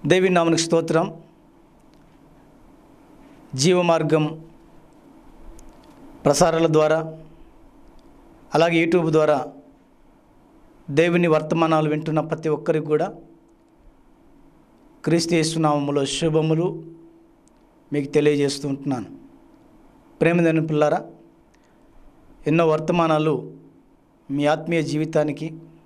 దేవి నామనికి స్తోత్రం జీవమార్గం ప్రసారాల ద్వారా అలాగే యూట్యూబ్ ద్వారా దేవుని వర్తమానాలు వింటున్న ప్రతి ఒక్కరికి కూడా క్రీస్తు యేసునామములో శుభములు మీకు తెలియజేస్తూ ఉంటున్నాను ప్రేమదేని పిల్లారా ఎన్నో వర్తమానాలు మీ ఆత్మీయ జీవితానికి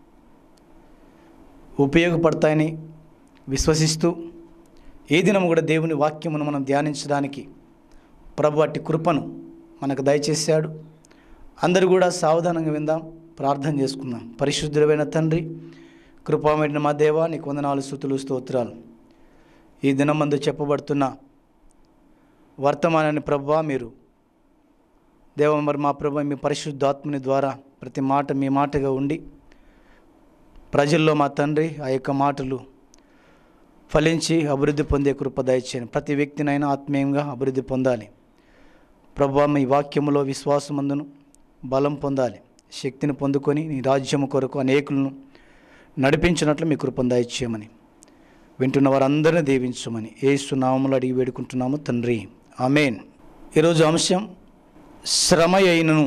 ఉపయోగపడతాయని విశ్వసిస్తూ ఏ దినం కూడా దేవుని వాక్యమును మనం ధ్యానించడానికి ప్రభు అట్టి కృపను మనకు దయచేశాడు అందరూ కూడా సావధానంగా విందాం ప్రార్థన చేసుకుందాం పరిశుద్ధుడైన తండ్రి కృపామైన మా దేవా నీకు వందనాలు స్థుతులు స్తోత్రాలు ఈ దినమందు చెప్పబడుతున్న వర్తమానాన్ని ప్రభా మీరు దేవ మరి మా ప్రభు మీ పరిశుద్ధాత్మని ద్వారా ప్రతి మాట మీ మాటగా ఉండి ప్రజల్లో మా తండ్రి ఆ యొక్క మాటలు ఫలించి అభివృద్ధి పొందే కృప దయచేయండి ప్రతి వ్యక్తినైనా ఆత్మీయంగా అభివృద్ధి పొందాలి ప్రభు మీ వాక్యములో విశ్వాసమందును బలం పొందాలి శక్తిని పొందుకొని నీ రాజ్యము కొరకు అనేకులను నడిపించినట్లు మీ కృపను దయచేయమని వింటున్న వారందరినీ దీవించమని ఏసు నామములు అడిగి వేడుకుంటున్నాము తండ్రి ఆమెన్ ఈరోజు అంశం శ్రమ అయినను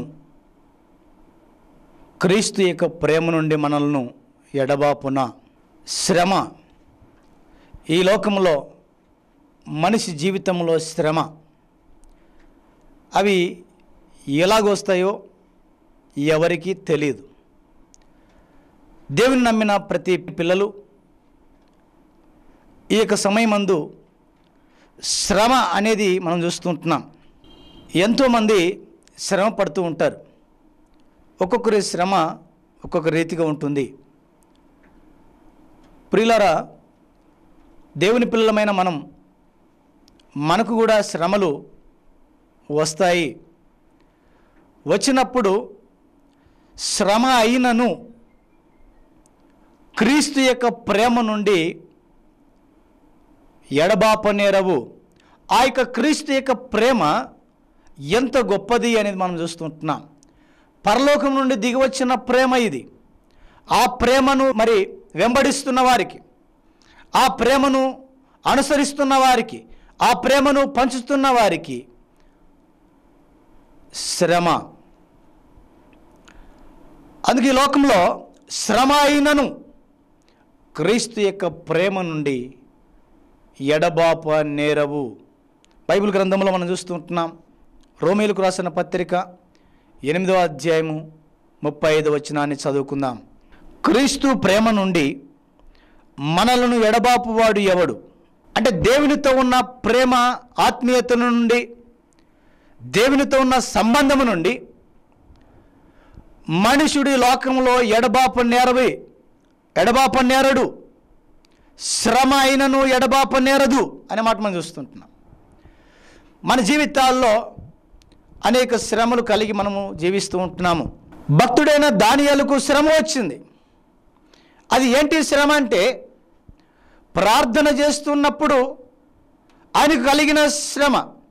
క్రీస్తు యొక్క ప్రేమ నుండి మనల్ని ఎడబాపున శ్రమ ఈ లోకంలో మనిషి జీవితంలో శ్రమ అవి ఎలాగొస్తాయో ఎవరికీ తెలియదు దేవుని నమ్మిన ప్రతి పిల్లలు ఈ యొక్క సమయమందు శ్రమ అనేది మనం చూస్తుంటున్నాం ఎంతోమంది శ్రమ పడుతూ ఉంటారు ఒక్కొక్కరి శ్రమ ఒక్కొక్క రీతిగా ఉంటుంది ప్రియులారా దేవుని పిల్లలమైన మనం మనకు కూడా శ్రమలు వస్తాయి వచ్చినప్పుడు శ్రమ అయినను క్రీస్తు యొక్క ప్రేమ నుండి ఎడబాపనేరవు ఆ యొక్క క్రీస్తు యొక్క ప్రేమ ఎంత గొప్పది అనేది మనం చూస్తుంటున్నాం పరలోకం నుండి దిగివచ్చిన ప్రేమ ఇది ఆ ప్రేమను మరి వెంబడిస్తున్న వారికి ఆ ప్రేమను అనుసరిస్తున్న వారికి ఆ ప్రేమను పంచుతున్న వారికి శ్రమ అందుకే ఈ లోకంలో శ్రమ అయినను క్రీస్తు యొక్క ప్రేమ నుండి ఎడబాప నేరవు బైబిల్ గ్రంథంలో మనం చూస్తుంటున్నాం రోమేలకు రాసిన పత్రిక ఎనిమిదో అధ్యాయము ముప్పై ఐదు వచనాన్ని చదువుకుందాం క్రీస్తు ప్రేమ నుండి మనలను ఎడబాపువాడు ఎవడు అంటే దేవునితో ఉన్న ప్రేమ ఆత్మీయత నుండి దేవునితో ఉన్న సంబంధము నుండి మనుషుడి లోకంలో ఎడబాప నేరవి ఎడబాప నేరడు శ్రమ అయినను ఎడబాప నేరదు అనే మాట మనం చూస్తుంటున్నాం మన జీవితాల్లో అనేక శ్రమలు కలిగి మనము జీవిస్తూ ఉంటున్నాము భక్తుడైన దానియాలకు శ్రమ వచ్చింది అది ఏంటి శ్రమ అంటే ప్రార్థన చేస్తున్నప్పుడు ఆయనకు కలిగిన శ్రమ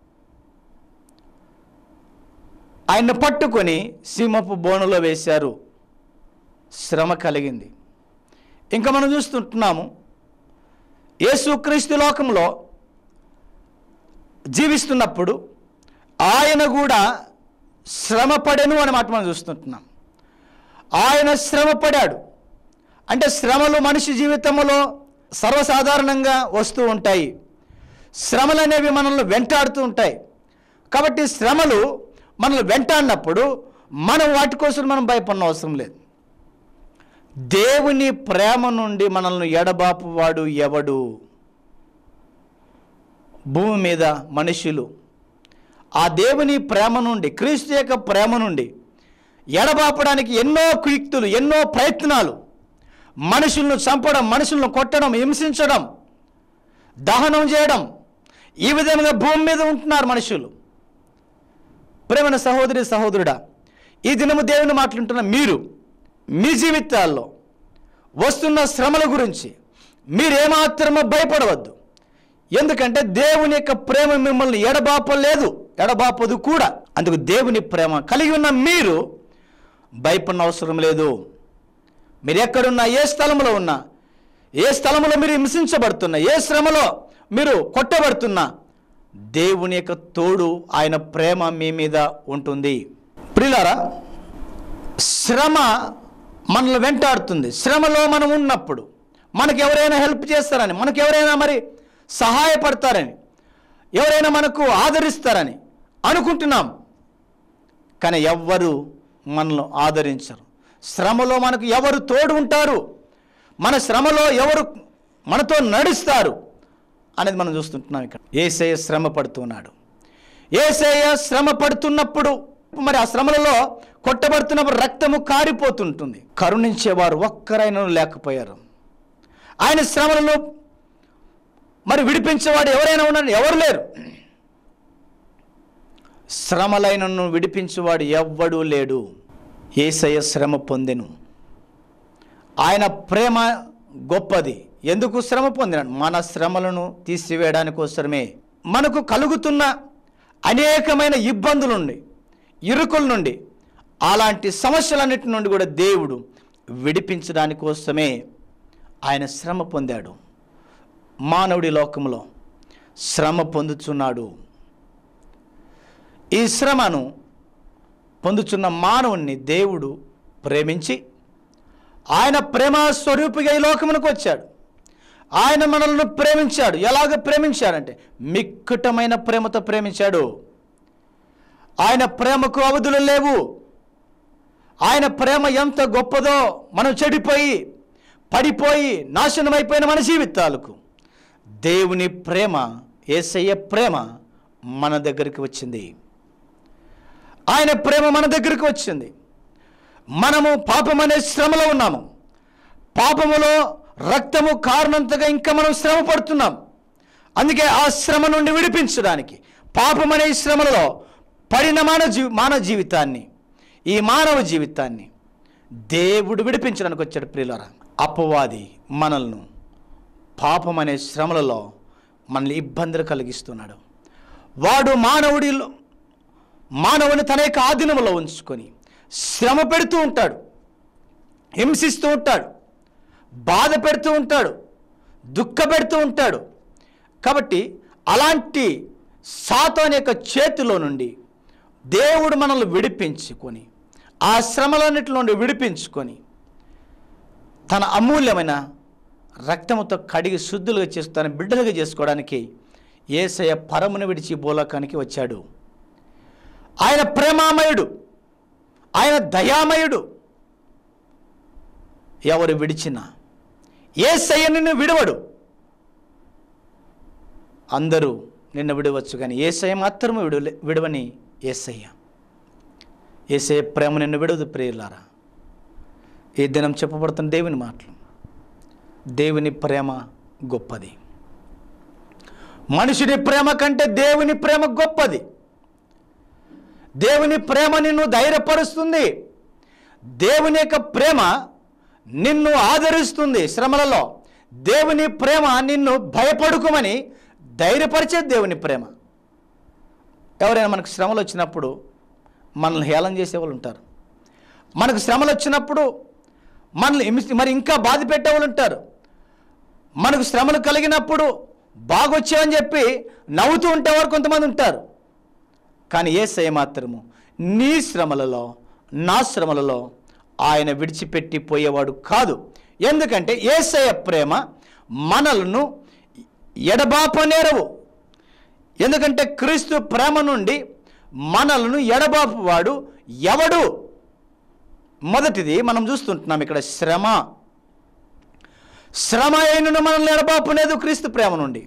ఆయన్ని పట్టుకొని సింహపు బోనులో వేశారు శ్రమ కలిగింది ఇంకా మనం చూస్తుంటున్నాము యేసుక్రీస్తు లోకంలో జీవిస్తున్నప్పుడు ఆయన కూడా శ్రమపడెను అనే మాట మనం చూస్తుంటున్నాం ఆయన శ్రమపడాడు అంటే శ్రమలు మనిషి జీవితంలో సర్వసాధారణంగా వస్తూ ఉంటాయి శ్రమలు అనేవి మనల్ని వెంటాడుతూ ఉంటాయి కాబట్టి శ్రమలు మనల్ని వెంటాడినప్పుడు మనం వాటి కోసం మనం భయపడిన అవసరం లేదు దేవుని ప్రేమ నుండి మనల్ని ఎడబాపు వాడు ఎవడు భూమి మీద మనుషులు ఆ దేవుని ప్రేమ నుండి క్రీస్తు యొక్క ప్రేమ నుండి ఎడబాపడానికి ఎన్నో కుయుక్తులు ఎన్నో ప్రయత్నాలు మనుషులను చంపడం మనుషులను కొట్టడం హింసించడం దహనం చేయడం ఈ విధంగా భూమి మీద ఉంటున్నారు మనుషులు ప్రేమన సహోదరి సహోదరుడా ఈ దినము దేవుని మాట్లాడుతున్న మీరు మీ జీవితాల్లో వస్తున్న శ్రమల గురించి మీరేమాత్రమో భయపడవద్దు ఎందుకంటే దేవుని యొక్క ప్రేమ మిమ్మల్ని ఎడబాపలేదు ఎడబాపదు కూడా అందుకు దేవుని ప్రేమ కలిగి ఉన్న మీరు భయపడిన అవసరం లేదు మీరు ఎక్కడున్నా ఏ స్థలంలో ఉన్నా ఏ స్థలంలో మీరు హింసించబడుతున్నా ఏ శ్రమలో మీరు కొట్టబడుతున్నా దేవుని యొక్క తోడు ఆయన ప్రేమ మీ మీద ఉంటుంది ప్రియులారా శ్రమ మనల్ని వెంటాడుతుంది శ్రమలో మనం ఉన్నప్పుడు మనకు ఎవరైనా హెల్ప్ చేస్తారని మనకు ఎవరైనా మరి సహాయపడతారని ఎవరైనా మనకు ఆదరిస్తారని అనుకుంటున్నాం కానీ ఎవ్వరు మనల్ని ఆదరించరు శ్రమలో మనకు ఎవరు తోడు ఉంటారు మన శ్రమలో ఎవరు మనతో నడుస్తారు అనేది మనం చూస్తుంటున్నాం ఇక్కడ ఏసయ్య శ్రమ పడుతున్నాడు ఏసయ్య శ్రమ పడుతున్నప్పుడు మరి ఆ శ్రమలలో కొట్టబడుతున్నప్పుడు రక్తము కారిపోతుంటుంది కరుణించేవారు ఒక్కరైనా లేకపోయారు ఆయన శ్రమలలో మరి విడిపించేవాడు ఎవరైనా ఉన్నాడు ఎవరు లేరు శ్రమలైనను విడిపించేవాడు ఎవ్వడూ లేడు ఏసయ్య శ్రమ పొందెను ఆయన ప్రేమ గొప్పది ఎందుకు శ్రమ పొందినాడు మన శ్రమలను తీసివేయడానికి కోసమే మనకు కలుగుతున్న అనేకమైన ఇబ్బందుల నుండి ఇరుకుల నుండి అలాంటి సమస్యలన్నిటి నుండి కూడా దేవుడు విడిపించడానికి కోసమే ఆయన శ్రమ పొందాడు మానవుడి లోకంలో శ్రమ పొందుచున్నాడు ఈ శ్రమను పొందుచున్న మానవుణ్ణి దేవుడు ప్రేమించి ఆయన ప్రేమ స్వరూపిగా ఈ లోకమునకు వచ్చాడు ఆయన మనల్ని ప్రేమించాడు ఎలాగ ప్రేమించాడంటే మిక్కుటమైన ప్రేమతో ప్రేమించాడు ఆయన ప్రేమకు అవధులు లేవు ఆయన ప్రేమ ఎంత గొప్పదో మనం చెడిపోయి పడిపోయి నాశనమైపోయిన మన జీవితాలకు దేవుని ప్రేమ ఏసయ్య ప్రేమ మన దగ్గరికి వచ్చింది ఆయన ప్రేమ మన దగ్గరికి వచ్చింది మనము పాపం అనే శ్రమలో ఉన్నాము పాపములో రక్తము కారణంతగా ఇంకా మనం శ్రమ పడుతున్నాం అందుకే ఆ శ్రమ నుండి విడిపించడానికి పాపం అనే ఈ శ్రమలలో పడిన మానవ జీ మానవ జీవితాన్ని ఈ మానవ జీవితాన్ని దేవుడు విడిపించడానికి వచ్చాడు ప్రియులరా అపవాది మనల్ని పాపం అనే శ్రమలలో మనల్ని ఇబ్బందులు కలిగిస్తున్నాడు వాడు మానవుడిలో మానవుని తన యొక్క ఆధీనంలో ఉంచుకొని శ్రమ పెడుతూ ఉంటాడు హింసిస్తూ ఉంటాడు బాధ పెడుతూ ఉంటాడు దుఃఖ పెడుతూ ఉంటాడు కాబట్టి అలాంటి సాతాన్ యొక్క చేతిలో నుండి దేవుడు మనల్ని విడిపించుకొని ఆ శ్రమలన్నిటి నుండి విడిపించుకొని తన అమూల్యమైన రక్తముతో కడిగి శుద్ధులుగా చేసి తన బిడ్డలుగా చేసుకోవడానికి ఏసయ పరమును విడిచి భూలోకానికి వచ్చాడు ఆయన ప్రేమామయుడు ఆయన దయామయుడు ఎవరు విడిచినా ఏసయ్య నిన్ను విడవడు అందరూ నిన్ను విడవచ్చు కానీ ఏసయ్య మాత్రమే విడు విడవని ఏసయ్య ఏసయ్య ప్రేమ నిన్ను విడవదు ప్రియులారా ఈ దినం చెప్పబడుతున్న దేవుని మాటలు దేవుని ప్రేమ గొప్పది మనుషుని ప్రేమ కంటే దేవుని ప్రేమ గొప్పది దేవుని ప్రేమ నిన్ను ధైర్యపరుస్తుంది దేవుని యొక్క ప్రేమ నిన్ను ఆదరిస్తుంది శ్రమలలో దేవుని ప్రేమ నిన్ను భయపడుకోమని ధైర్యపరిచేది దేవుని ప్రేమ ఎవరైనా మనకు శ్రమలు వచ్చినప్పుడు మనల్ని హేళన చేసేవాళ్ళు ఉంటారు మనకు శ్రమలు వచ్చినప్పుడు మనల్ని హింసి మరి ఇంకా బాధ పెట్టేవాళ్ళు ఉంటారు మనకు శ్రమలు కలిగినప్పుడు బాగొచ్చావని చెప్పి నవ్వుతూ ఉంటేవారు కొంతమంది ఉంటారు కానీ ఏసయ్య మాత్రము నీ శ్రమలలో నా శ్రమలలో ఆయన విడిచిపెట్టి పోయేవాడు కాదు ఎందుకంటే ఏసయ్య ప్రేమ మనలను ఎడబాపనేరవు ఎందుకంటే క్రీస్తు ప్రేమ నుండి మనలను ఎడబాపువాడు ఎవడు మొదటిది మనం చూస్తుంటున్నాం ఇక్కడ శ్రమ శ్రమ అయిన మనల్ని ఎడబాపునేది క్రీస్తు ప్రేమ నుండి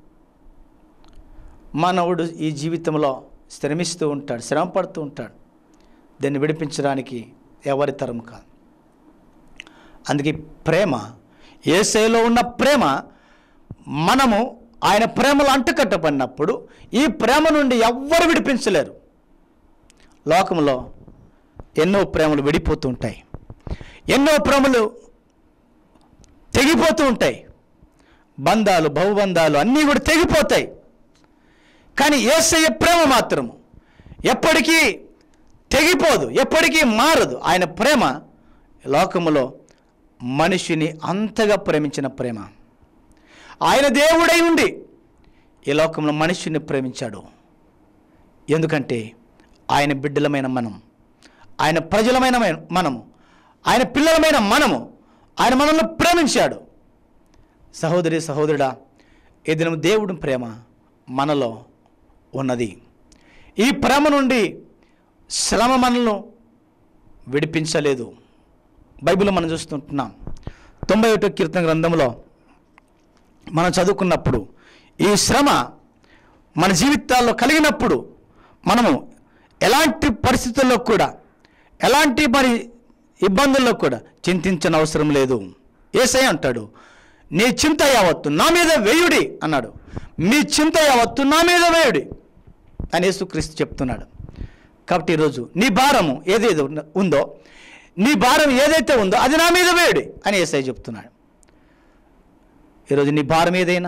మానవుడు ఈ జీవితంలో శ్రమిస్తూ ఉంటాడు శ్రమ పడుతూ ఉంటాడు దాన్ని విడిపించడానికి ఎవరి తరం కాదు అందుకే ప్రేమ ఏసైలో ఉన్న ప్రేమ మనము ఆయన ప్రేమలో అంటుకట్టబడినప్పుడు ఈ ప్రేమ నుండి ఎవ్వరు విడిపించలేరు లోకంలో ఎన్నో ప్రేమలు విడిపోతూ ఉంటాయి ఎన్నో ప్రేమలు తెగిపోతూ ఉంటాయి బంధాలు బహుబంధాలు అన్నీ కూడా తెగిపోతాయి కానీ ఏసయ్య ప్రేమ మాత్రము ఎప్పటికీ తెగిపోదు ఎప్పటికీ మారదు ఆయన ప్రేమ లోకములో మనిషిని అంతగా ప్రేమించిన ప్రేమ ఆయన దేవుడై ఉండి ఈ లోకంలో మనిషిని ప్రేమించాడు ఎందుకంటే ఆయన బిడ్డలమైన మనం ఆయన ప్రజలమైన మన- మనము ఆయన పిల్లలమైన మనము ఆయన మనల్ని ప్రేమించాడు సహోదరి సహోదరుడా ఈ దినం దేవుడి ప్రేమ మనలో ఉన్నది ఈ ప్రేమ నుండి శ్రమ మనల్ని విడిపించలేదు బైబిల్ మనం చూస్తుంటున్నాం తొంభై ఒకటో కీర్తన గ్రంథంలో మనం చదువుకున్నప్పుడు ఈ శ్రమ మన జీవితాల్లో కలిగినప్పుడు మనము ఎలాంటి పరిస్థితుల్లో కూడా ఎలాంటి మరి ఇబ్బందుల్లో కూడా చింతించిన అవసరం లేదు ఏసై అంటాడు నీ చింత యావత్తు నా మీద వేయుడి అన్నాడు మీ చింత యావత్తు నా మీద వేయుడి అని యేసుక్రీస్తు చెప్తున్నాడు కాబట్టి ఈరోజు నీ భారము ఏదైతే ఉన్న- ఉందో నీ భారం ఏదైతే ఉందో అది నా మీద వేయుడి అని ఏసై చెప్తున్నాడు ఈరోజు నీ భారం ఏదైనా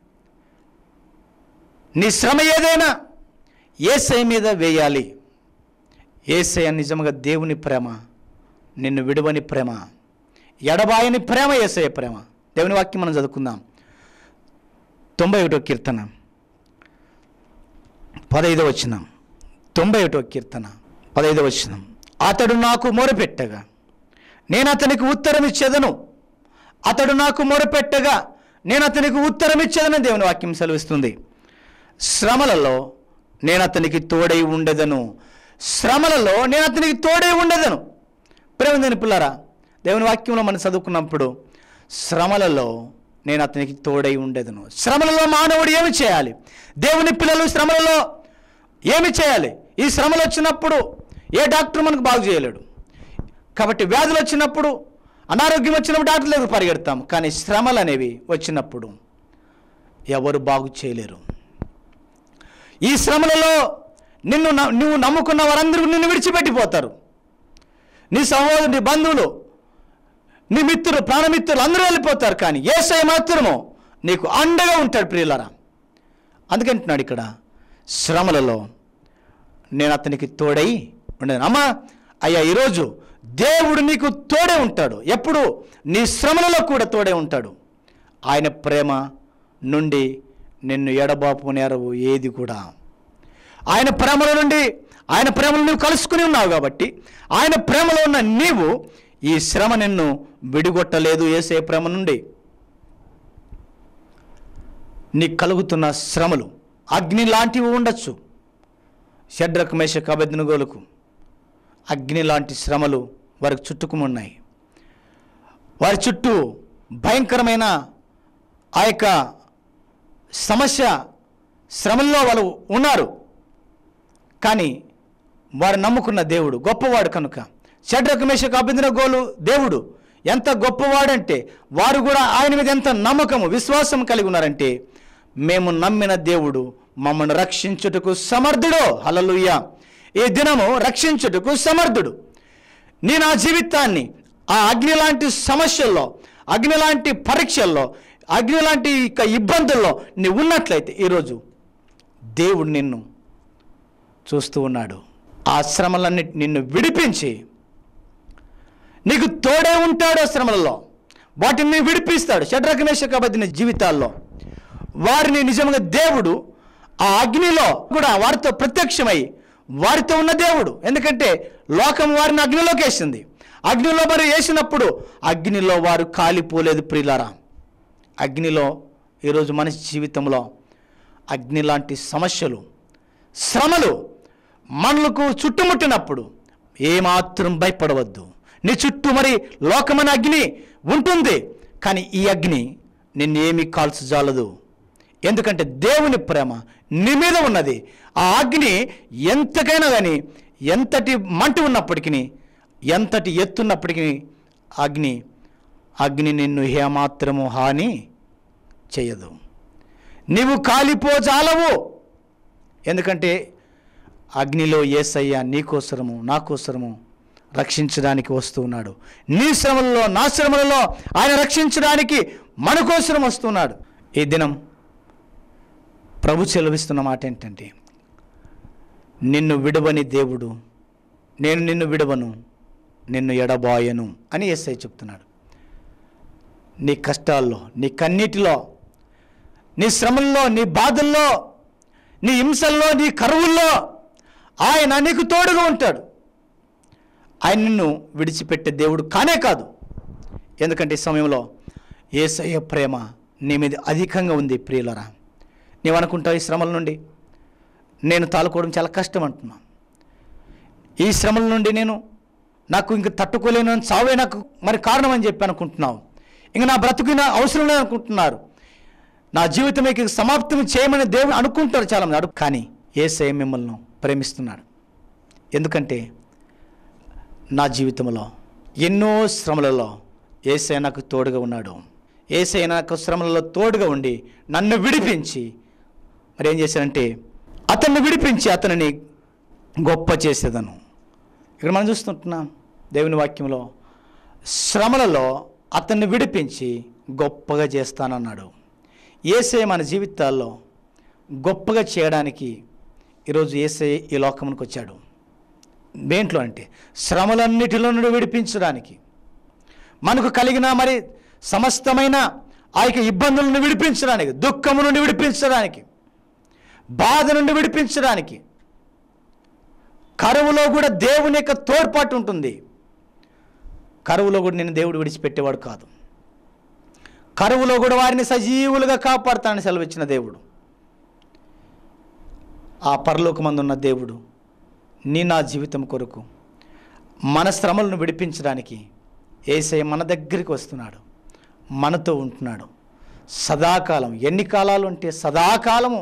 నీ శ్రమ ఏదైనా ఏసై మీద వేయాలి ఏసయ నిజంగా దేవుని ప్రేమ నిన్ను విడువని ప్రేమ ఎడబాయని ప్రేమ ఏసయ ప్రేమ దేవుని వాక్యం మనం చదువుకుందాం తొంభై ఒకటో కీర్తన పదైదో వచ్చినాం తొంభై ఒకటో కీర్తన పదైదో వచ్చినాం అతడు నాకు మొరపెట్టగా నేను అతనికి ఉత్తరం ఇచ్చేదను అతడు నాకు మొరపెట్టగా నేను అతనికి ఉత్తరం ఇచ్చేదను దేవుని వాక్యం సెలవిస్తుంది శ్రమలలో నేను అతనికి తోడై ఉండేదను శ్రమలలో నేను అతనికి తోడై ఉండేదను ప్రేమదని పిల్లరా దేవుని వాక్యంలో మనం చదువుకున్నప్పుడు శ్రమలలో నేను అతనికి తోడై ఉండేదను శ్రమలలో మానవుడు ఏమి చేయాలి దేవుని పిల్లలు శ్రమలలో ఏమి చేయాలి ఈ శ్రమలు వచ్చినప్పుడు ఏ డాక్టర్ మనకు బాగు చేయలేడు కాబట్టి వ్యాధులు వచ్చినప్పుడు అనారోగ్యం వచ్చినప్పుడు డాక్టర్ దగ్గర పరిగెడతాం కానీ శ్రమలు అనేవి వచ్చినప్పుడు ఎవరు బాగు చేయలేరు ఈ శ్రమలలో నిన్ను న- నువ్వు నమ్ముకున్న వారందరూ నిన్ను విడిచిపెట్టిపోతారు నీ సహోదరు నీ బంధువులు నీ మిత్రులు ప్రాణమిత్రులు అందరూ వెళ్ళిపోతారు కానీ ఏసై మాత్రము నీకు అండగా ఉంటాడు ప్రియులరా అందుకంటున్నాడు ఇక్కడ శ్రమలలో నేను అతనికి తోడై ఉండేది అమ్మా అయ్యా ఈరోజు దేవుడు నీకు తోడే ఉంటాడు ఎప్పుడు నీ శ్రమలలో కూడా తోడే ఉంటాడు ఆయన ప్రేమ నుండి నిన్ను ఎడబాపు నేరవు ఏది కూడా ఆయన ప్రేమలో నుండి ఆయన ప్రేమలో నువ్వు కలుసుకుని ఉన్నావు కాబట్టి ఆయన ప్రేమలో ఉన్న నీవు ఈ శ్రమ నిన్ను విడిగొట్టలేదు ఏసే ప్రేమ నుండి నీకు కలుగుతున్న శ్రమలు అగ్ని లాంటివి ఉండొచ్చు షడ్రక్ మేషక్ అభ్యర్థనగోలకు అగ్ని లాంటి శ్రమలు వారికి చుట్టుకుమున్నాయి వారి చుట్టూ భయంకరమైన ఆ యొక్క సమస్య శ్రమల్లో వాళ్ళు ఉన్నారు కానీ వారు నమ్ముకున్న దేవుడు గొప్పవాడు కనుక షడ్రక్ మేషక్ అభ్యర్థన గోలు దేవుడు ఎంత గొప్పవాడంటే వారు కూడా ఆయన మీద ఎంత నమ్మకము విశ్వాసం కలిగి ఉన్నారంటే మేము నమ్మిన దేవుడు మమ్మల్ని రక్షించుటకు సమర్థుడు హలలుయ్య ఈ దినము రక్షించుటకు సమర్థుడు నేను ఆ జీవితాన్ని ఆ అగ్ని లాంటి సమస్యల్లో అగ్ని లాంటి పరీక్షల్లో అగ్ని లాంటి ఇక ఇబ్బందుల్లో నీవు ఉన్నట్లయితే ఈరోజు దేవుడు నిన్ను చూస్తూ ఉన్నాడు ఆ శ్రమలన్నీ నిన్ను విడిపించి నీకు తోడే ఉంటాడు ఆ శ్రమలలో వాటిని విడిపిస్తాడు షడ్రగ్నేశ కబద్దిన జీవితాల్లో వారిని నిజంగా దేవుడు ఆ అగ్నిలో కూడా వారితో ప్రత్యక్షమై వారితో ఉన్న దేవుడు ఎందుకంటే లోకం వారిని అగ్నిలోకి వేసింది అగ్నిలో మరి వేసినప్పుడు అగ్నిలో వారు కాలిపోలేదు ప్రియులారా అగ్నిలో ఈరోజు మనిషి జీవితంలో అగ్ని లాంటి సమస్యలు శ్రమలు మనలకు చుట్టుముట్టినప్పుడు ఏమాత్రం భయపడవద్దు నీ చుట్టూ మరి లోకమైన అగ్ని ఉంటుంది కానీ ఈ అగ్ని నిన్ను ఏమీ కాల్చజాలదు ఎందుకంటే దేవుని ప్రేమ నీ మీద ఉన్నది ఆ అగ్ని ఎంతకైనా కానీ ఎంతటి మంట ఉన్నప్పటికీ ఎంతటి ఎత్తున్నప్పటికీ అగ్ని అగ్ని నిన్ను ఏమాత్రము హాని చేయదు నీవు కాలిపోజాలవు ఎందుకంటే అగ్నిలో ఏసయ్య నీకోసరము నా కోసరము రక్షించడానికి వస్తూ ఉన్నాడు నీ శ్రమలలో నా శ్రమలలో ఆయన రక్షించడానికి మన కోసరం వస్తున్నాడు ఈ దినం ప్రభు చెలవిస్తున్న మాట ఏంటంటే నిన్ను విడవని దేవుడు నేను నిన్ను విడవను నిన్ను ఎడబాయను అని ఎస్ఐ చెప్తున్నాడు నీ కష్టాల్లో నీ కన్నీటిలో నీ శ్రమల్లో నీ బాధల్లో నీ హింసల్లో నీ కరువుల్లో ఆయన నీకు తోడుగా ఉంటాడు ఆయన నిన్ను విడిచిపెట్టే దేవుడు కానే కాదు ఎందుకంటే ఈ సమయంలో ఏసయ్య ప్రేమ నీ మీద అధికంగా ఉంది ప్రియులరా నీవు అనుకుంటావు ఈ శ్రమల నుండి నేను తాలుకోవడం చాలా కష్టం అంటున్నా ఈ శ్రమల నుండి నేను నాకు ఇంక తట్టుకోలేను అని చావే నాకు మరి కారణం అని చెప్పి అనుకుంటున్నావు ఇంక నా బ్రతుకున అవసరం లేదు అనుకుంటున్నారు నా జీవితం ఇక సమాప్తం చేయమని దేవుడు అనుకుంటారు చాలామంది అడుగు కానీ ఏసఐ మిమ్మల్ని ప్రేమిస్తున్నాడు ఎందుకంటే నా జీవితంలో ఎన్నో శ్రమలలో ఏసై నాకు తోడుగా ఉన్నాడు ఏసై నాకు శ్రమలలో తోడుగా ఉండి నన్ను విడిపించి మరి ఏం చేశానంటే అతన్ని విడిపించి అతనిని గొప్ప చేసేదను ఇక్కడ మనం చూస్తుంటున్నాం దేవుని వాక్యంలో శ్రమలలో అతన్ని విడిపించి గొప్పగా చేస్తానన్నాడు ఏసే మన జీవితాల్లో గొప్పగా చేయడానికి ఈరోజు ఏసే ఈ లోకమునికి వచ్చాడు దేంట్లో అంటే శ్రమలన్నిటిలో నుండి విడిపించడానికి మనకు కలిగిన మరి సమస్తమైన ఆ యొక్క ఇబ్బందులను విడిపించడానికి దుఃఖము నుండి విడిపించడానికి బాధ నుండి విడిపించడానికి కరువులో కూడా దేవుని యొక్క తోడ్పాటు ఉంటుంది కరువులో కూడా నేను దేవుడు విడిచిపెట్టేవాడు కాదు కరువులో కూడా వారిని సజీవులుగా కాపాడుతానని సెలవిచ్చిన దేవుడు ఆ పరలోకమందున్న దేవుడు నీ నా జీవితం కొరకు మన శ్రమలను విడిపించడానికి ఏసై మన దగ్గరికి వస్తున్నాడు మనతో ఉంటున్నాడు సదాకాలం ఎన్ని కాలాలు ఉంటే సదాకాలము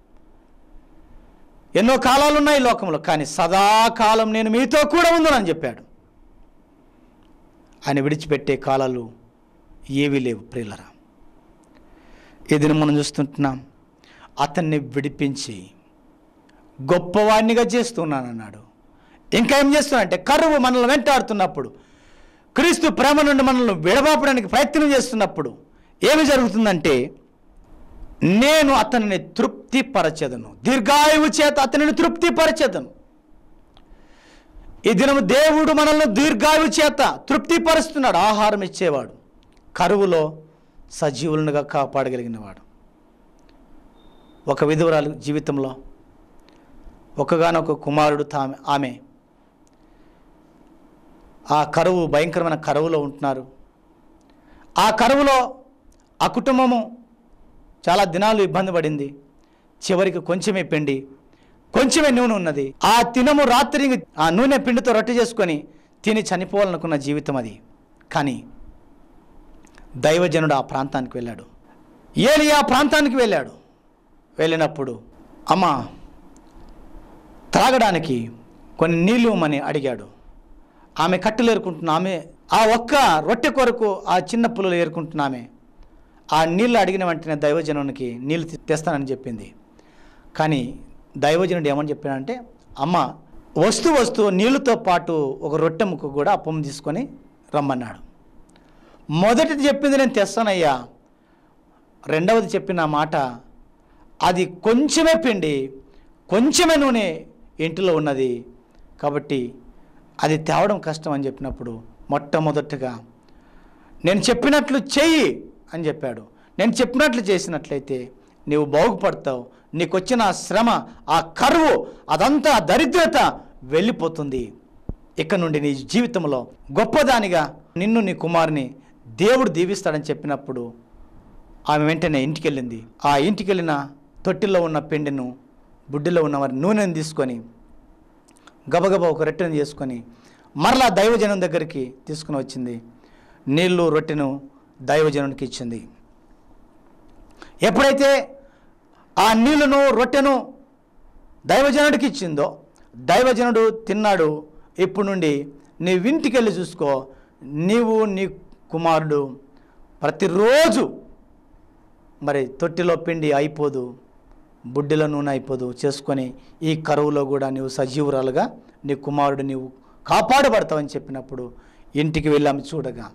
ఎన్నో కాలాలు ఉన్నాయి ఈ లోకంలో కానీ సదాకాలం నేను మీతో కూడా ఉందని చెప్పాడు ఆయన విడిచిపెట్టే కాలాలు ఏవీ లేవు ప్రియులరా ఇది మనం చూస్తుంటున్నాం అతన్ని విడిపించి గొప్పవాణ్ణిగా చేస్తున్నానన్నాడు ఇంకా ఏం చేస్తున్నాడంటే కరువు మనల్ని వెంటాడుతున్నప్పుడు క్రీస్తు ప్రేమ నుండి మనల్ని విడబాపడానికి ప్రయత్నం చేస్తున్నప్పుడు ఏమి జరుగుతుందంటే నేను అతనిని తృప్తిపరచెదను దీర్ఘాయువు చేత అతనిని తృప్తిపరచెదను ఈ దినము దేవుడు మనల్ని దీర్ఘాయువు చేత తృప్తిపరుస్తున్నాడు ఆహారం ఇచ్చేవాడు కరువులో సజీవులనుగా కాపాడగలిగినవాడు ఒక విధువరాలు జీవితంలో ఒకగానొక కుమారుడు తామె ఆమె ఆ కరువు భయంకరమైన కరువులో ఉంటున్నారు ఆ కరువులో ఆ కుటుంబము చాలా దినాలు ఇబ్బంది పడింది చివరికి కొంచెమే పిండి కొంచెమే నూనె ఉన్నది ఆ తినము రాత్రి ఆ నూనె పిండితో రొట్టె చేసుకొని తిని చనిపోవాలనుకున్న జీవితం అది కానీ దైవజనుడు ఆ ప్రాంతానికి వెళ్ళాడు ఏలి ఆ ప్రాంతానికి వెళ్ళాడు వెళ్ళినప్పుడు అమ్మ త్రాగడానికి కొన్ని నీళ్ళు ఇవ్వమని అడిగాడు ఆమె కట్టెలు ఏరుకుంటున్న ఆమె ఆ ఒక్క రొట్టె కొరకు ఆ చిన్న పుల్లలు ఏరుకుంటున్న ఆమె ఆ నీళ్ళు అడిగిన వెంటనే దైవజనునికి నీళ్ళు తె- తెస్తానని చెప్పింది కానీ దైవజనుడు ఏమని చెప్పాడంటే అమ్మ వస్తూ వస్తూ నీళ్ళతో పాటు ఒక రొట్టె ముక్క కూడా అప్పం తీసుకొని రమ్మన్నాడు మొదటిది చెప్పింది నేను తెస్తానయ్యా రెండవది చెప్పిన మాట అది కొంచెమే పిండి కొంచెమే నూనె ఇంటిలో ఉన్నది కాబట్టి అది తేవడం కష్టం అని చెప్పినప్పుడు మొట్టమొదటిగా నేను చెప్పినట్లు చెయ్యి అని చెప్పాడు నేను చెప్పినట్లు చేసినట్లయితే నీవు బాగుపడతావు నీకు వచ్చిన ఆ శ్రమ ఆ కరువు అదంతా ఆ దరిద్రత వెళ్ళిపోతుంది ఇక నుండి నీ జీవితంలో గొప్పదానిగా నిన్ను నీ కుమారుని దేవుడు దీవిస్తాడని చెప్పినప్పుడు ఆమె వెంటనే ఇంటికి వెళ్ళింది ఆ ఇంటికి వెళ్ళిన తొట్టిలో ఉన్న పిండిను బుడ్డిలో ఉన్న వారి నూనెను తీసుకొని గబగబా ఒక రొట్టెను చేసుకొని మరలా దైవజనం దగ్గరికి తీసుకుని వచ్చింది నీళ్లు రొట్టెను దైవజనునికి ఇచ్చింది ఎప్పుడైతే ఆ నీళ్లను రొట్టెను దైవజనుడికి ఇచ్చిందో దైవజనుడు తిన్నాడు ఇప్పుడు నుండి నీ ఇంటికి వెళ్ళి చూసుకో నీవు నీ కుమారుడు ప్రతిరోజు మరి తొట్టిలో పిండి అయిపోదు బుడ్డిలో నూనె అయిపోదు చేసుకొని ఈ కరువులో కూడా నీవు సజీవురాలుగా నీ కుమారుడు నీవు కాపాడబడతావని చెప్పినప్పుడు ఇంటికి వెళ్ళాము చూడగా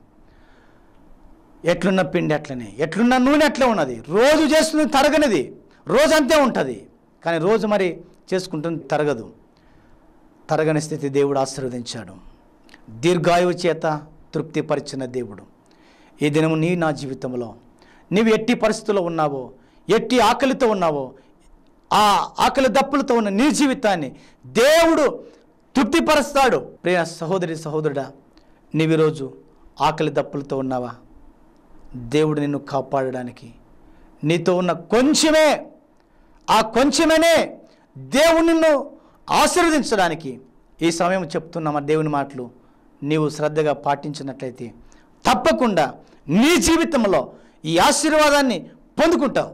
ఎట్లున్న పిండి అట్లనే ఎట్లున్న నూనె అట్లే ఉన్నది రోజు చేస్తుంది తరగనిది రోజు అంతే ఉంటుంది కానీ రోజు మరి చేసుకుంటుంది తరగదు తరగని స్థితి దేవుడు ఆశీర్వదించాడు దీర్ఘాయువు చేత తృప్తిపరిచిన దేవుడు ఈ దినము నీ నా జీవితంలో నీవు ఎట్టి పరిస్థితుల్లో ఉన్నావో ఎట్టి ఆకలితో ఉన్నావో ఆ ఆకలి దప్పులతో ఉన్న నీ జీవితాన్ని దేవుడు తృప్తిపరుస్తాడు ప్రియ సహోదరి సహోదరుడా నీవు ఈరోజు ఆకలి దప్పులతో ఉన్నావా దేవుడు నిన్ను కాపాడడానికి నీతో ఉన్న కొంచెమే ఆ కొంచెమేనే దేవుడు నిన్ను ఆశీర్వదించడానికి ఈ సమయం చెప్తున్న మా దేవుని మాటలు నీవు శ్రద్ధగా పాటించినట్లయితే తప్పకుండా నీ జీవితంలో ఈ ఆశీర్వాదాన్ని పొందుకుంటావు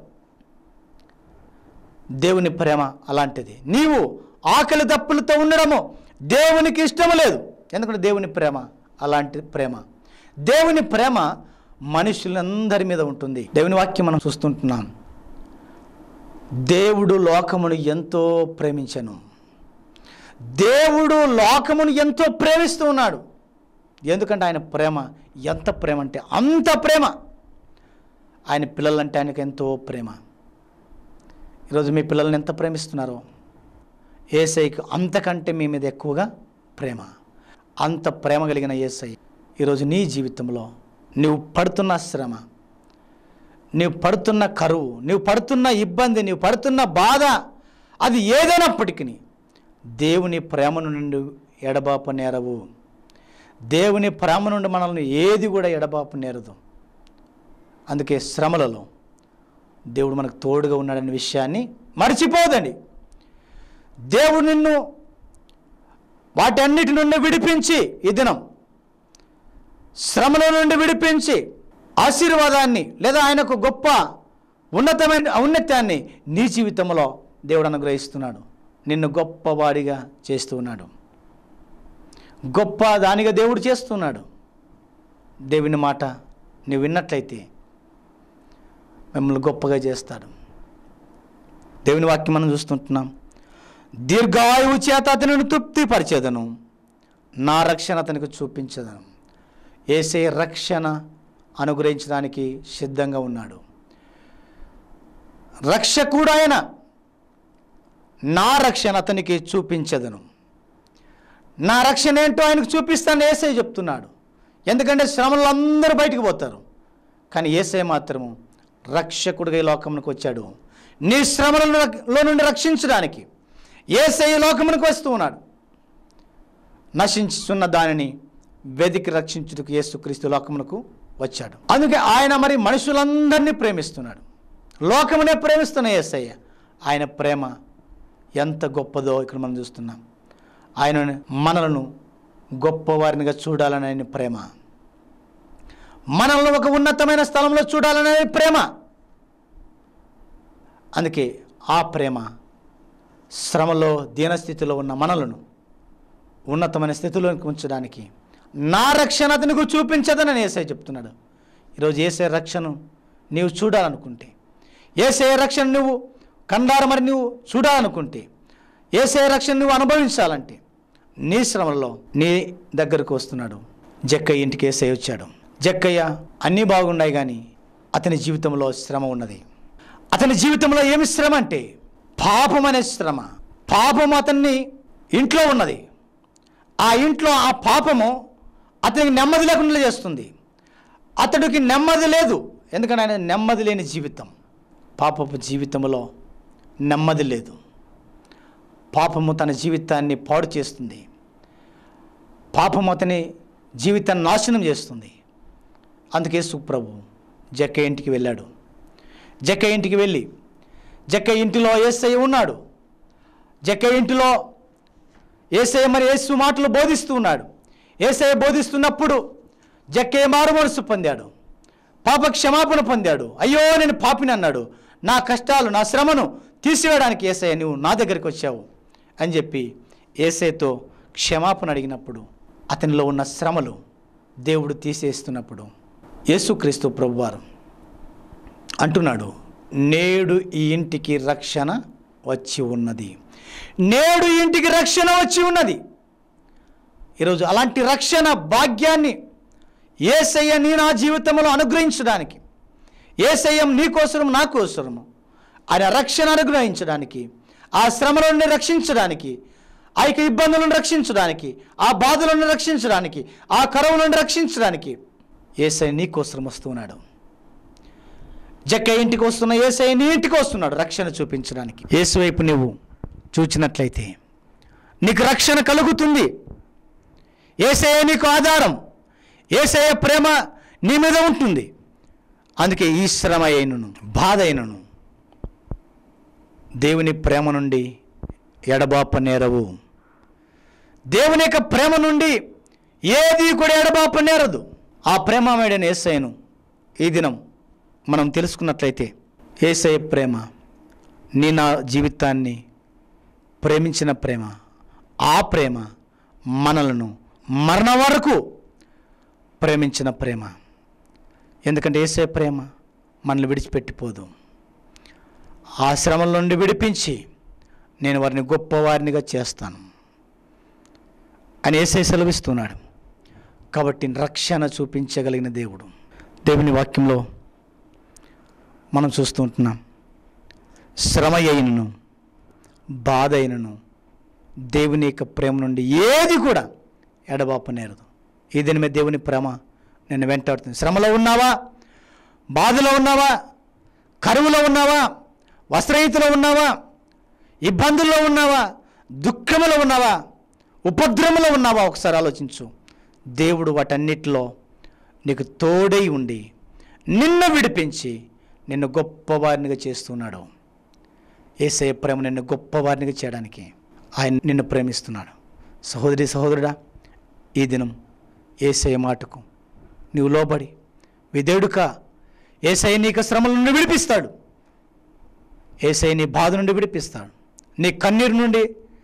దేవుని ప్రేమ అలాంటిది నీవు ఆకలి దప్పులతో ఉండడము దేవునికి ఇష్టం లేదు ఎందుకంటే దేవుని ప్రేమ అలాంటి ప్రేమ దేవుని ప్రేమ మనుషులందరి మీద ఉంటుంది దేవుని వాక్యం మనం చూస్తుంటున్నాం దేవుడు లోకమును ఎంతో ప్రేమించను దేవుడు లోకమును ఎంతో ప్రేమిస్తూ ఉన్నాడు ఎందుకంటే ఆయన ప్రేమ ఎంత ప్రేమ అంటే అంత ప్రేమ ఆయన పిల్లలంటే ఆయనకు ఎంతో ప్రేమ ఈరోజు మీ పిల్లల్ని ఎంత ప్రేమిస్తున్నారో ఏసైకి అంతకంటే మీ మీద ఎక్కువగా ప్రేమ అంత ప్రేమ కలిగిన ఏసై ఈరోజు నీ జీవితంలో నువ్వు పడుతున్న శ్రమ నీవు పడుతున్న కరువు నీవు పడుతున్న ఇబ్బంది నీవు పడుతున్న బాధ అది ఏదైనప్పటికీ దేవుని ప్రేమ నుండి ఎడబాపు నేరవు దేవుని ప్రేమ నుండి మనల్ని ఏది కూడా ఎడబాపు నేరదు అందుకే శ్రమలలో దేవుడు మనకు తోడుగా ఉన్నాడనే విషయాన్ని మర్చిపోదండి దేవుడు నిన్ను వాటన్నిటి నుండి విడిపించి ఈ దినం శ్రమల నుండి విడిపించి ఆశీర్వాదాన్ని లేదా ఆయనకు గొప్ప ఉన్నతమైన ఔన్నత్యాన్ని నీ జీవితంలో దేవుడు అనుగ్రహిస్తున్నాడు నిన్ను గొప్పవాడిగా చేస్తూ ఉన్నాడు గొప్ప దానిగా దేవుడు చేస్తున్నాడు దేవుని మాట నువ్వు విన్నట్లయితే మిమ్మల్ని గొప్పగా చేస్తాడు దేవుని వాక్యం మనం చూస్తుంటున్నాం దీర్ఘాయువు చేత అతనిని తృప్తిపరిచేదను నా రక్షణ అతనికి చూపించదను ఏసే రక్షణ అనుగ్రహించడానికి సిద్ధంగా ఉన్నాడు రక్షకుడు ఆయన నా రక్షణ అతనికి చూపించదను నా రక్షణ ఏంటో ఆయనకు చూపిస్తాను ఏసై చెప్తున్నాడు ఎందుకంటే శ్రమలు అందరూ బయటికి పోతారు కానీ ఏసై మాత్రము రక్షకుడిగా ఈ లోకమునకు వచ్చాడు నీ శ్రమలలో నుండి రక్షించడానికి ఏసై ఈ లోకమునకు వస్తూ ఉన్నాడు నశించుతున్న దానిని వెదికి రక్షించుటకు యేసుక్రీస్తు లోకమునకు వచ్చాడు అందుకే ఆయన మరి మనుషులందరినీ ప్రేమిస్తున్నాడు లోకమునే ప్రేమిస్తున్న యేసయ్య ఆయన ప్రేమ ఎంత గొప్పదో ఇక్కడ మనం చూస్తున్నాం ఆయన మనలను గొప్పవారినిగా చూడాలని ఆయన ప్రేమ మనల్ని ఒక ఉన్నతమైన స్థలంలో చూడాలని ఆయన ప్రేమ అందుకే ఆ ప్రేమ శ్రమలో దీనస్థితిలో ఉన్న మనలను ఉన్నతమైన స్థితిలోకి ఉంచడానికి నా రక్షణ అతనికి చూపించదని ఏసై చెప్తున్నాడు ఈరోజు ఏసే రక్షణ నీవు చూడాలనుకుంటే ఏసే రక్షణ నువ్వు కండార మరి నువ్వు చూడాలనుకుంటే ఏసే రక్షణ నువ్వు అనుభవించాలంటే నీ శ్రమల్లో నీ దగ్గరకు వస్తున్నాడు జక్కయ్య ఇంటికి ఏసై వచ్చాడు జక్కయ్య అన్నీ బాగున్నాయి కానీ అతని జీవితంలో శ్రమ ఉన్నది అతని జీవితంలో ఏమి శ్రమ అంటే పాపం అనే శ్రమ పాపం అతన్ని ఇంట్లో ఉన్నది ఆ ఇంట్లో ఆ పాపము అతనికి నెమ్మది లేకుండా చేస్తుంది అతడికి నెమ్మది లేదు ఎందుకంటే ఆయన నెమ్మది లేని జీవితం పాపపు జీవితంలో నెమ్మది లేదు పాపము తన జీవితాన్ని పాడు చేస్తుంది పాపము అతని జీవితాన్ని నాశనం చేస్తుంది అందుకే సుప్రభు జక్క ఇంటికి వెళ్ళాడు జక్క ఇంటికి వెళ్ళి జక్క ఇంటిలో ఏసయ్య ఉన్నాడు జక్క ఇంటిలో ఏసయ్య మరి యేసు మాటలు బోధిస్తూ ఉన్నాడు ఏసయ్య బోధిస్తున్నప్పుడు జక్కయ్య మారు మనసు పొందాడు పాప క్షమాపణ పొందాడు అయ్యో నేను పాపిని అన్నాడు నా కష్టాలు నా శ్రమను తీసివేయడానికి ఏసయ్య నువ్వు నా దగ్గరికి వచ్చావు అని చెప్పి ఏసయ్యతో క్షమాపణ అడిగినప్పుడు అతనిలో ఉన్న శ్రమలు దేవుడు తీసేస్తున్నప్పుడు యేసుక్రీస్తు ప్రభువారు అంటున్నాడు నేడు ఈ ఇంటికి రక్షణ వచ్చి ఉన్నది నేడు ఈ ఇంటికి రక్షణ వచ్చి ఉన్నది ఈరోజు అలాంటి రక్షణ భాగ్యాన్ని ఏసయ్య నీ నా జీవితంలో అనుగ్రహించడానికి ఏసయ్యం నీ కోసరం నా కోసరము ఆయన రక్షణ అనుగ్రహించడానికి ఆ శ్రమల నుండి రక్షించడానికి ఆ యొక్క ఇబ్బందులను రక్షించడానికి ఆ బాధల నుండి రక్షించడానికి ఆ కరువు నుండి రక్షించడానికి ఏసై నీకోసం వస్తున్నాడు జక్క ఇంటికి వస్తున్న ఏసై నీ ఇంటికి వస్తున్నాడు రక్షణ చూపించడానికి ఏసు వైపు నువ్వు చూచినట్లయితే నీకు రక్షణ కలుగుతుంది ఏసయ నీకు ఆధారం ఏసయ ప్రేమ నీ మీద ఉంటుంది అందుకే ఈ శ్రమ అయినను బాధ అయినను దేవుని ప్రేమ నుండి ఎడబాప నేరవు దేవుని యొక్క ప్రేమ నుండి ఏది కూడా ఎడబాప నేరదు ఆ ప్రేమమేడని ఏసయ్యను ఈ దినం మనం తెలుసుకున్నట్లయితే ఏసయ్య ప్రేమ నీ నా జీవితాన్ని ప్రేమించిన ప్రేమ ఆ ప్రేమ మనలను మరణ వరకు ప్రేమించిన ప్రేమ ఎందుకంటే ఏసే ప్రేమ మనల్ని విడిచిపెట్టిపోదు ఆ శ్రమల నుండి విడిపించి నేను వారిని గొప్పవారినిగా చేస్తాను అని ఏసే సెలవిస్తున్నాడు కాబట్టి రక్షణ చూపించగలిగిన దేవుడు దేవుని వాక్యంలో మనం చూస్తూ ఉంటున్నాం శ్రమ అయినను బాధ అయినను దేవుని యొక్క ప్రేమ నుండి ఏది కూడా ఎడబాప నేరదు ఈ దీని మీద దేవుని ప్రేమ నేను వెంటాడుతుంది శ్రమలో ఉన్నావా బాధలో ఉన్నావా కరువులో ఉన్నావా వస్త్రహితలో ఉన్నావా ఇబ్బందుల్లో ఉన్నావా దుఃఖములో ఉన్నావా ఉపద్రవంలో ఉన్నావా ఒకసారి ఆలోచించు దేవుడు వాటన్నిటిలో నీకు తోడై ఉండి నిన్ను విడిపించి నిన్ను గొప్పవారినిగా చేస్తున్నాడు ఏసయ ప్రేమ నిన్ను గొప్పవారినిగా చేయడానికి ఆయన నిన్ను ప్రేమిస్తున్నాడు సహోదరి సహోదరుడా ఈ దినం ఏసయ మాటకు నీవు లోబడి విధేయుడుక ఏసై నీకు శ్రమల నుండి విడిపిస్తాడు ఏసై నీ బాధ నుండి విడిపిస్తాడు నీ కన్నీరు నుండి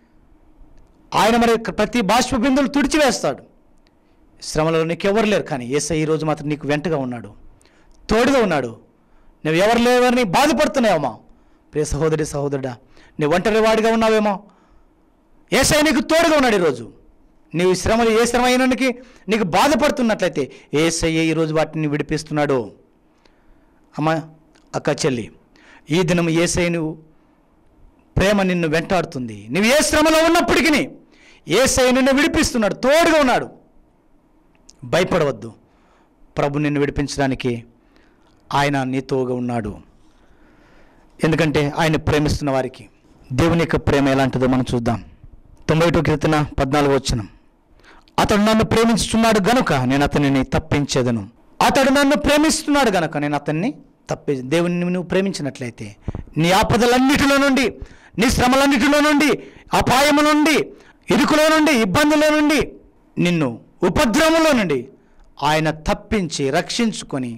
ఆయన మరి ప్రతి బాష్ప బిందులు తుడిచివేస్తాడు శ్రమలలో నీకు ఎవరు లేరు కానీ ఏసై ఈ రోజు మాత్రం నీకు వెంటగా ఉన్నాడు తోడుగా ఉన్నాడు నువ్వు ఎవరు లేవని బాధపడుతున్నావేమో ప్రియ సహోదరి సహోదరుడా నువ్వు ఒంటరి వాడిగా ఉన్నావేమో ఏసై నీకు తోడుగా ఉన్నాడు ఈరోజు నీవు శ్రమలు ఏ శ్రమ అయినకి నీకు బాధపడుతున్నట్లయితే ఏసయ్య ఈరోజు వాటిని విడిపిస్తున్నాడు అమ్మ అక్క చెల్లి ఈ దినం ఏసై నువ్వు ప్రేమ నిన్ను వెంటాడుతుంది నువ్వు ఏ శ్రమలో ఉన్నప్పటికీ ఏసై నిన్ను విడిపిస్తున్నాడు తోడుగా ఉన్నాడు భయపడవద్దు ప్రభు నిన్ను విడిపించడానికి ఆయన నీతోగా ఉన్నాడు ఎందుకంటే ఆయన ప్రేమిస్తున్న వారికి దేవుని యొక్క ప్రేమ ఎలాంటిదో మనం చూద్దాం తొంభై ఒకటో కీర్తన పద్నాలుగు వచ్చిన అతడు నన్ను ప్రేమించుతున్నాడు గనుక నేను అతనిని తప్పించేదను అతడు నన్ను ప్రేమిస్తున్నాడు గనుక నేను అతన్ని తప్పి దేవుని నువ్వు ప్రేమించినట్లయితే నీ ఆపదలన్నిటిలో నుండి నీ శ్రమలన్నిటిలో నుండి అపాయము నుండి ఇరుకులో నుండి ఇబ్బందుల నుండి నిన్ను ఉపద్రవంలో నుండి ఆయన తప్పించి రక్షించుకొని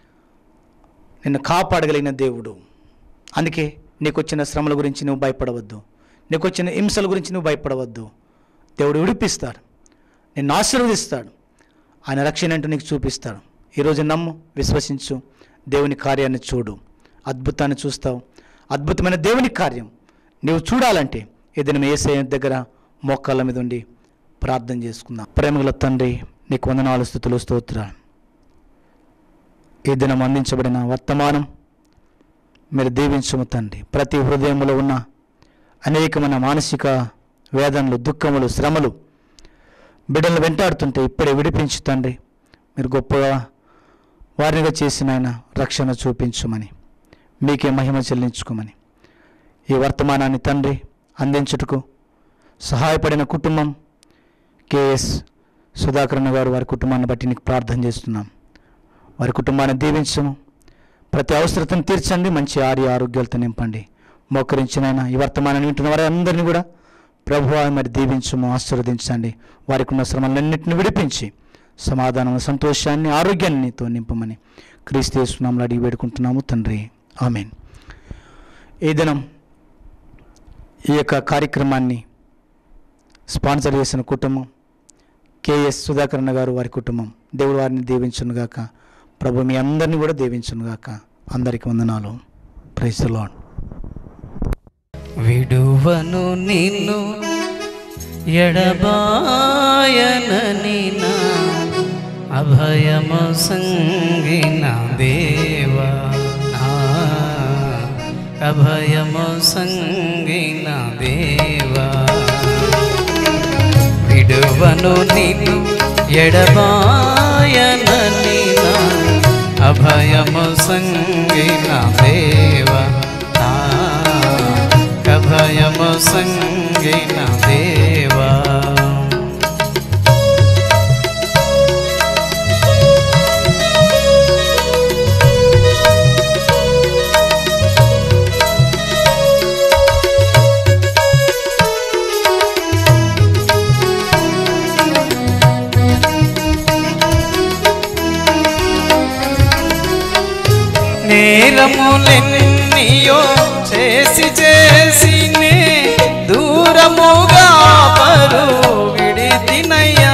నిన్ను కాపాడగలిగిన దేవుడు అందుకే నీకు వచ్చిన శ్రమల గురించి నువ్వు భయపడవద్దు నీకు వచ్చిన హింసల గురించి నువ్వు భయపడవద్దు దేవుడు విడిపిస్తాడు నిన్ను ఆశీర్వదిస్తాడు ఆయన రక్షణ అంటూ నీకు చూపిస్తాడు ఈరోజు నమ్ము విశ్వసించు దేవుని కార్యాన్ని చూడు అద్భుతాన్ని చూస్తావు అద్భుతమైన దేవుని కార్యం నీవు చూడాలంటే ఏదైనా ఏసే దగ్గర మోకాళ్ళ మీద ఉండి ప్రార్థన చేసుకుందాం ప్రేమగల తండ్రి నీకు వందనాలు స్థుతులు స్తోత్రాలు ఈ దినం అందించబడిన వర్తమానం మీరు దీవించము తండ్రి ప్రతి హృదయంలో ఉన్న అనేకమైన మానసిక వేదనలు దుఃఖములు శ్రమలు బిడ్డలు వెంటాడుతుంటే ఇప్పుడే విడిపించు తండ్రి మీరు గొప్పగా వారినిగా చేసిన ఆయన రక్షణ చూపించమని మీకే మహిమ చెల్లించుకోమని ఈ వర్తమానాన్ని తండ్రి అందించుటకు సహాయపడిన కుటుంబం కేఎస్ సుధాకరణ గారు వారి కుటుంబాన్ని బట్టి నీకు ప్రార్థన చేస్తున్నాం వారి కుటుంబాన్ని దీవించము ప్రతి అవసరతను తీర్చండి మంచి ఆర్య ఆరోగ్యాలతో నింపండి మోకరించినైనా ఈ వర్తమానాన్ని వింటున్న వారి అందరినీ కూడా ప్రభు మరి దీవించము ఆశీర్వదించండి వారికి ఉన్న శ్రమలన్నింటిని విడిపించి సమాధానం సంతోషాన్ని ఆరోగ్యాన్ని నీతో నింపమని క్రీస్తు యేసునామములో అడిగి వేడుకుంటున్నాము తండ్రి ఆమెన్ ఈ దినం ఈ యొక్క కార్యక్రమాన్ని స్పాన్సర్ చేసిన కుటుంబం కేఎస్ సుధాకరణ గారు వారి కుటుంబం దేవుడు వారిని దీవించునుగాక ప్రభు మీ అందరినీ కూడా దీవించునుగాక అందరికి వందనాలు ప్రైజ్ ద లార్డ్ విడువను నిన్ను ఎడబాయనని నా అభయము సంగిన దేవా నా అభయము సంగిన దేవా విడువను నిన్ను ఎడబాయనని నా అభయము సంగిన దేవ అభయము సంగిన దేవా నేరములెన్నీయో చేసి చేసినే దూరముగా పరు విడిదినయ్యా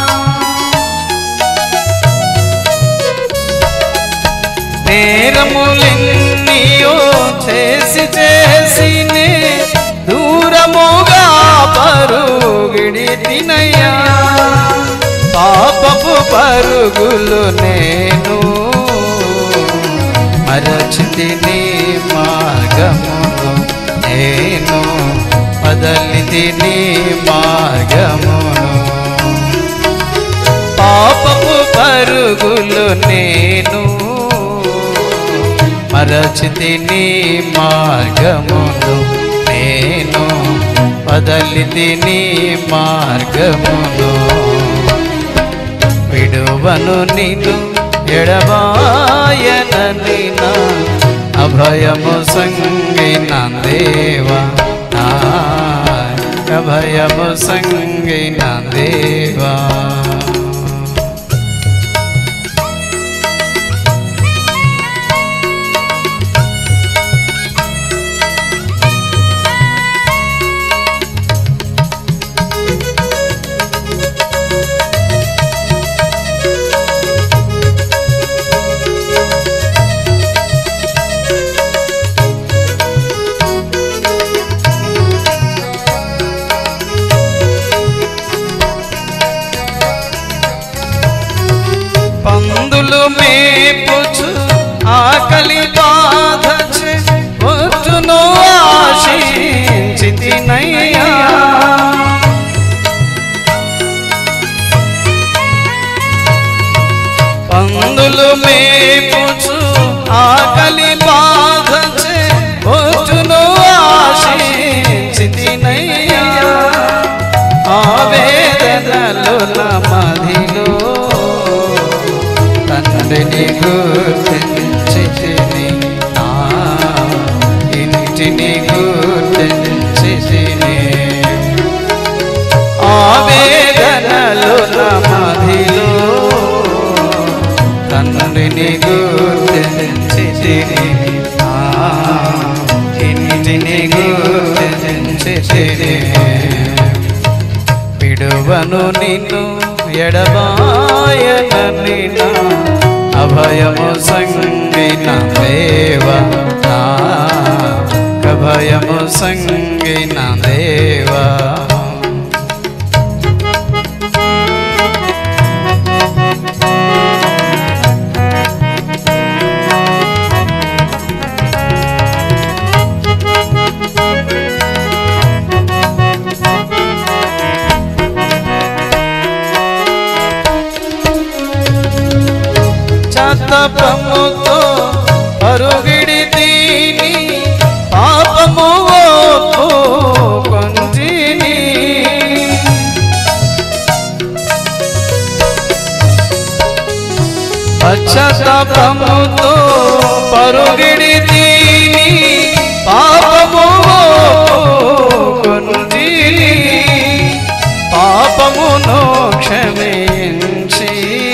నేరములెన్నీయో చేసి చేసినే దూరముగా పరు విడిదినయ్యా పాపపు పరుగులు నేను మరచితి నీ మార్గమును నేను వదలితి నీ మార్గమును పాపపు పరుగులు నేను మరచితి నీ మార్గమును నేను వదలితి నీ మార్గమును విడువను నిన్ను ఎడబాయనని నా అభయము సంగిన దేవా నా అభయము సంగిన దేవా పందులు మేపుచు ఆకలి బాధచే పొట్టును ఆశించితినయ్యా పందులు మేపుచు ఆకలి బాధచే పొట్టును ఆశించితినయ్యా ఆవేదనలు నా మదిలో తండ్రిని గుర్తించితిని నా ఇంటిని గుర్తించితిని ఆవేదనలు నా మదిలో తండ్రిని గుర్తించితిని నా ఇంటిని గుర్తించితిని విడువను నిన్ను ఎడబాయనని నా అభయము సంగిన దేవ నా అభయము సంగిన దేవా చతపముతో పరుగిడి దీని పాపము ఓపు కొంజిని పశ్చాత్తాపముతో పరుగిడి దీని పాపము కొంజిని పాపమును క్షమించి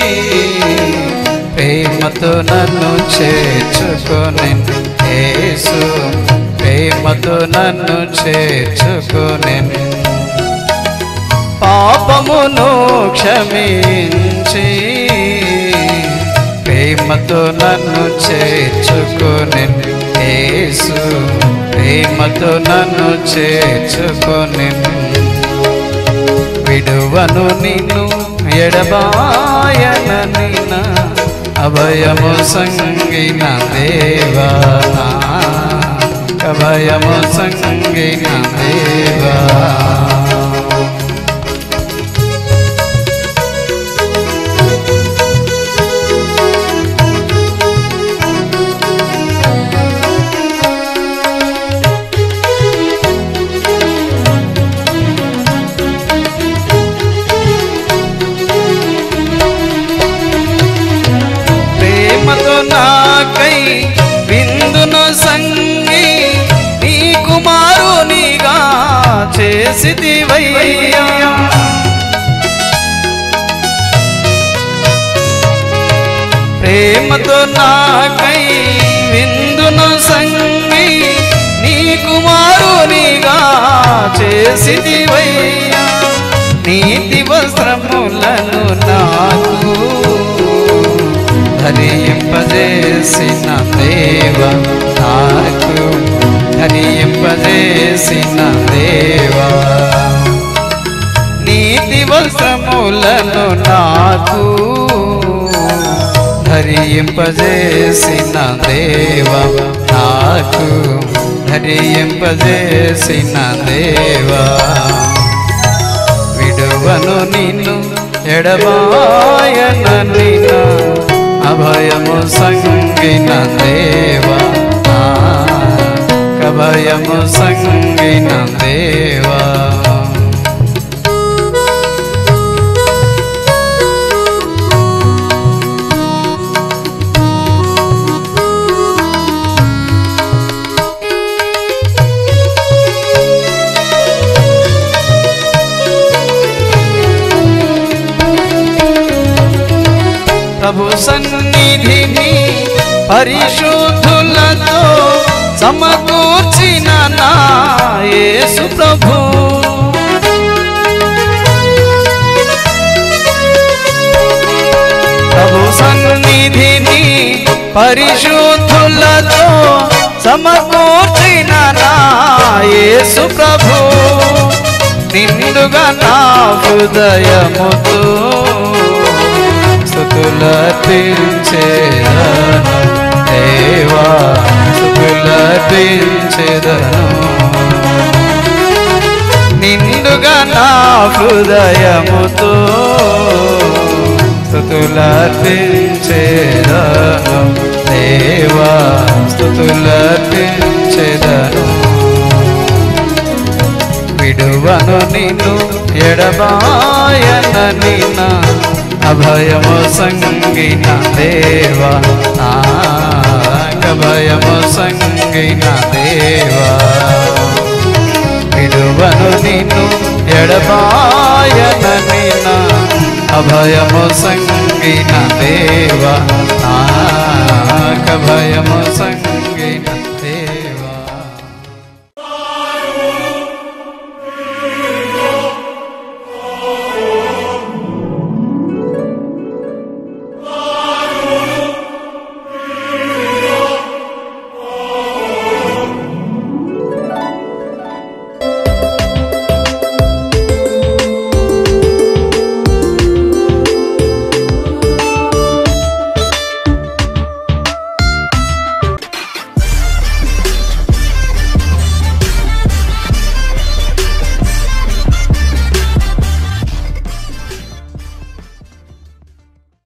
ప్రేమతో నన్ను చేర్చుకొని యేసు ప్రేమతో నన్ను చేర్చుకొని పాపమును క్షమించి ప్రేమతో నన్ను చేర్చుకొని యేసు ప్రేమతో నన్ను చేర్చుకొని విడువను నిన్ను ఎడబాయనని నా అభయము సంగిన దేవా నా అభయము సంగిన దేవా ఆ చేసిదివయ్యా ప్రేమతో నాకై విందును సంగి నీ కుమారునిగా చేసిదివయ్యా నీతి వస్త్రములను నాకు ధరింపజేసిన దేవ నాకు ధరింపజేసిన దేవా నీతి వస్త్రములను నాకు ధరింపజేసిన దేవ నాకు ధరింపజేసిన దేవా విడువను నిన్ను ఎడబాయన నిన్న అభయము సంగిన దేవా కభయము సంగిన దేవా ప్రభు సన్నిధిని పరిశుద్ధులతో సమకూర్చిన నా యేసు ప్రభు ప్రభు సన్నిధిని పరిశుద్ధులతో సమకూర్చిన నా యేసు ప్రభు నిండుగా నా హృదయముతో స్థుతులర్పించేదను దేవా స్థుతులర్పించేదను నిండుగా నా హృదయముతో స్థుతులర్పించేదను దేవా స్థుతులర్పించేదను విడువను నిన్ను ఎడబాయన నిన్న అభయము సంగిన దేవా నాకభయము సంగిన దేవా విడువను నిన్ను ఎడబాయన నిన్న అభయము సంగిన దేవా నాకభయము సంగిన